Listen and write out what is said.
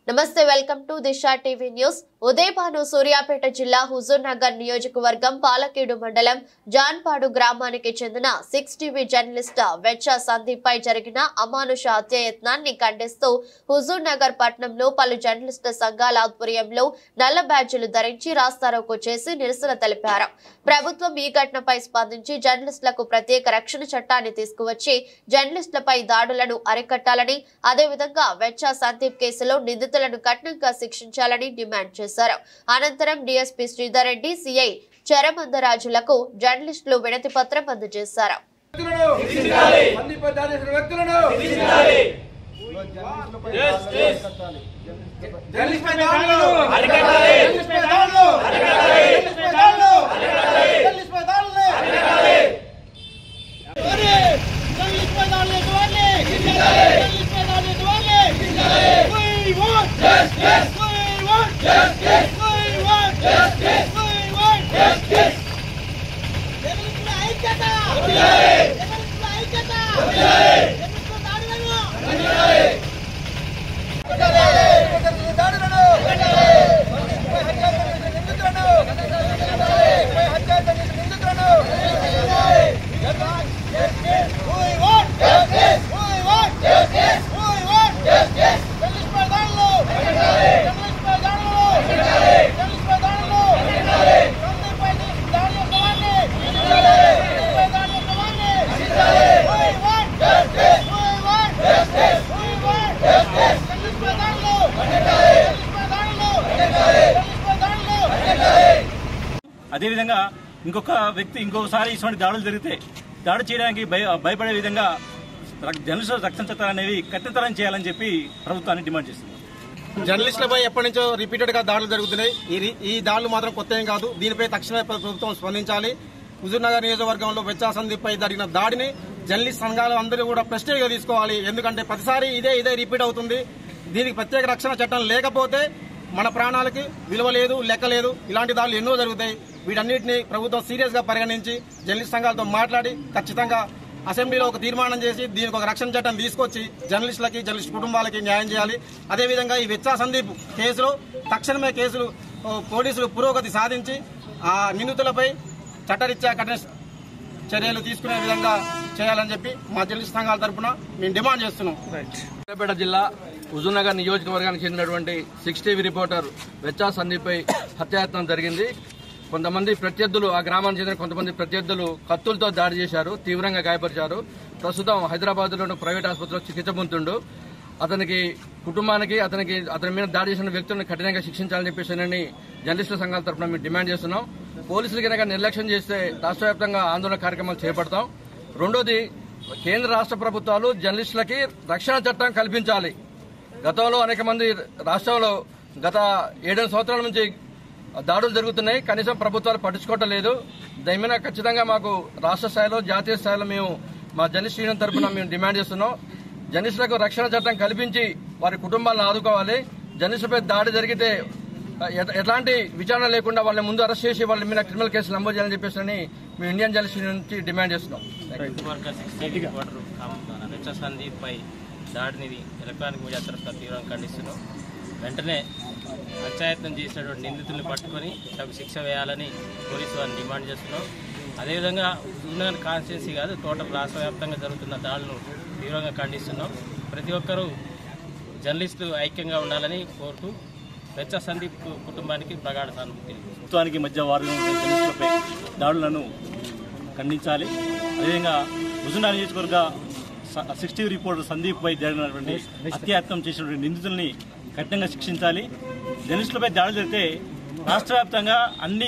నమస్తే welcome to Disha TV news Udayabhanu Suryapet జిల్లా Huzurnagar నియోజకవర్గం పాలకీడు మండలం జాన్పాడు గ్రామానికి చెందిన six TV journalist Vecha Sandeep పై జరిగిన అమానుష హత్యాయత్నాన్ని ఖండిస్తూ హుజూర్ నగర్ పట్టణంలో పలు జర్నలిస్టు సంఘాల ఆధ్వర్యంలో నల్ల బ్యాడ్జీలు ధరించి రాస్తారోకో చేసి నిరసన తెలిపారు ప్రభుత్వం ఈ ఘటనపై స్పందించి జర్నలిస్టులకు ప్రత్యేక రక్షణ చట్టాన్ని తీసుకువచ్చి జర్నలిస్టులపై దాడులను అరికట్టాలని అదేవిధంగా వెచ్చ సందీప్ కేసులో నిందితులను కఠినంగా శిక్షించాలని డిమాండ్ చేశారు అనంతరం డీఎస్పీ శ్రీధర్ రెడ్డి సిఐ చరమందరాజులకు జర్నలిస్టులు వినతి పత్రం అందజేశారు వ్యక్తులను మందిపై దాడి చేసిన వ్యక్తులను జర్నలిస్ట్పై దాడులు జర్నలిస్ట్పై దాడులు జర్నలిస్ట్పై దాడులు జర్నలిస్ట్పై దాడులు దాడులను మందిపై హత్య చేసిన నిందితులను మందిపై హత్య చేసిన నిందితులను We want justice. We want justice. We want justice. జర్నలిస్ట్పై దాడులు జర్నలిస్ట్పై దాడులు జర్నలిస్ట్పై దాడులు సందీపై దాడి యొక్క వాడిని సందీపై దాడి యొక్క వాడిని We want justice. We want justice. We want justice. జర్నలిస్ట్పై దాడులు జర్నలిస్ట్పై దాడులు జర్నలిస్ట్పై దాడులు అదేవిధంగా ఇంకొక వ్యక్తి ఇంకొకసారి ఇటువంటి దాడులు జరిగితే దాడి చేయడానికి భయ భయపడే విధంగా రక్- జర్నలిస్టుల రక్షణ చట్టాలు అనేవి కఠినతరం చేయాలని చెప్పి ప్రభుత్వాన్ని డిమాండ్ చేస్తుంది జర్నలిస్టులపై ఎప్పటి నుంచో రిపీటెడ్ గా దాడులు జరుగుతున్నాయి ఈ రి- ఈ దాడులు మాత్రం కొత్త ఏం కాదు దీనిపై తక్షణమే ప్ర- ప్రభుత్వం స్పందించాలి హుజూర్నగర్ నియోజకవర్గంలో వెచ్చా సందీప్పై జరిగిన దాడిని జర్నలిస్ట్ సంఘాలు అందరూ కూడా ప్రెస్టేజ్ గా తీసుకోవాలి ఎందుకంటే ప్రతిసారి ఇదే ఇదే రిపీట్ అవుతుంది దీనికి ప్రత్యేక రక్షణ చట్టం లేకపోతే మన ప్రాణాలకి విలువ లేదు లెక్క లేదు ఇలాంటి దాడులు ఎన్నో జరుగుతాయి వీటన్నిటిని ప్రభుత్వం సీరియస్ గా పరిగణించి జర్నలిస్ట్ సంఘాలతో మాట్లాడి ఖచ్చితంగా అసెంబ్లీలో ఒక తీర్మానం చేసి దీనికి ఒక రక్షణ చట్టం తీసుకొచ్చి జర్నలిస్టులకి జర్నలిస్ట్ కుటుంబాలకి న్యాయం చేయాలి అదేవిధంగా ఈ వెచ్చా సందీప్ కేసులో తక్షణమే కేసులు ఓ, పోలీసులు పురోగతి సాధించి ఆ నిందితులపై చట్టరీత్యా కఠిన చర్యలు తీసుకునే విధంగా చేయాలని చెప్పి మా జర్నలిస్ట్ సంఘాల తరఫున మేము డిమాండ్ చేస్తున్నాం సూర్యాపేట జిల్లా హుజూర్నగర్ నియోజకవర్గానికి చెందినటువంటి సిక్స్ టీవీ రిపోర్టర్ వెచ్చా సందీప్పై హత్యాయత్నం జరిగింది కొంతమంది ప్రత్యర్థులు ఆ గ్రామానికి చెందిన కొంతమంది ప్రత్యర్థులు కత్తులతో దాడి చేశారు తీవ్రంగా గాయపరిచారు ప్రస్తుతం హైదరాబాద్ లోని ప్రైవేట్ ఆసుపత్రిలో చికిత్స పొందుతుండు అతనికి కుటుంబానికి అతనికి అతని మీద దాడి చేసిన వ్యక్తులను కఠినంగా శిక్షించాలని చెప్పేసి అని జర్నలిస్టుల సంఘాల తరఫున మేము డిమాండ్ చేస్తున్నాం పోలీసులు కనుక నిర్లక్ష్యం చేస్తే రాష్ట్ర వ్యాప్తంగా ఆందోళన కార్యక్రమాలు చేపడతాం రెండోది కేంద్ర రాష్ట్ర ప్రభుత్వాలు జర్నలిస్టులకి రక్షణ చట్టం కల్పించాలి గతంలో అనేక మంది రాష్ట్రంలో గత ఏడెనిమిది సంవత్సరాల నుంచి దాడులు జరుగుతున్నాయి కనీసం ప్రభుత్వాలు పట్టించుకోవటం లేదు దాని మీద ఖచ్చితంగా మాకు రాష్ట్ర స్థాయిలో జాతీయ స్థాయిలో మేము మా జర్నలిస్ట్ యూనియన్ తరఫున మేము డిమాండ్ చేస్తున్నాం జర్నలిస్టులకు రక్షణ చట్టం కల్పించి వారి కుటుంబాలను ఆదుకోవాలి జర్నలిస్టులపై దాడి జరిగితే ఎ- ఎట్లాంటి విచారణ లేకుండా వాళ్ళని ముందు అరెస్ట్ చేసి వాళ్ళ మీద క్రిమినల్ కేసులు నమోదు చేయాలని చెప్పేసి అని మేము ఇండియన్ జర్నలిస్ట్ యూనియన్ నుంచి డిమాండ్ చేస్తున్నాం వర్గ సిక్స్టీ రిపోర్టర్ వెచ్చ సందీప్ పై దాడిని ఎలక్ట్రానిక్ మీడియా తరఫున తీవ్రంగా ఖండిస్తున్నాం వెంటనే హత్యాయత్నం చేసినటువంటి నిందితుల్ని పట్టుకొని తగు శిక్ష వేయాలని పోలీసు వారిని డిమాండ్ చేస్తున్నాం అదేవిధంగా జూనియర్ కాన్స్టిట్యున్సీ కాదు టోటల్ రాష్ట్ర వ్యాప్తంగా జరుగుతున్న దాడులను తీవ్రంగా ఖండిస్తున్నాం ప్రతి ఒక్కరూ జర్నలిస్టులు ఐక్యంగా ఉండాలని కోరుతూ వెచ్చ సందీప్ కుటుంబానికి ప్రగాఢ సానుభూతి తెలియజేస్తున్నాం. ప్రభుత్వానికి మధ్య వారిలో ఉండే జర్నలిస్టులపై దాడులను ఖండించాలి అదేవిధంగా హుజూర్నగర్ నియోజకవర్గ సిక్స్టీ రిపోర్టర్ సందీప్ పై జరిగినటువంటి హత్యాయత్నం చేసినటువంటి నిందితుల్ని కఠినంగా శిక్షించాలి జర్నలిస్టులపై దాడులు జరిగితే రాష్ట్ర వ్యాప్తంగా అన్ని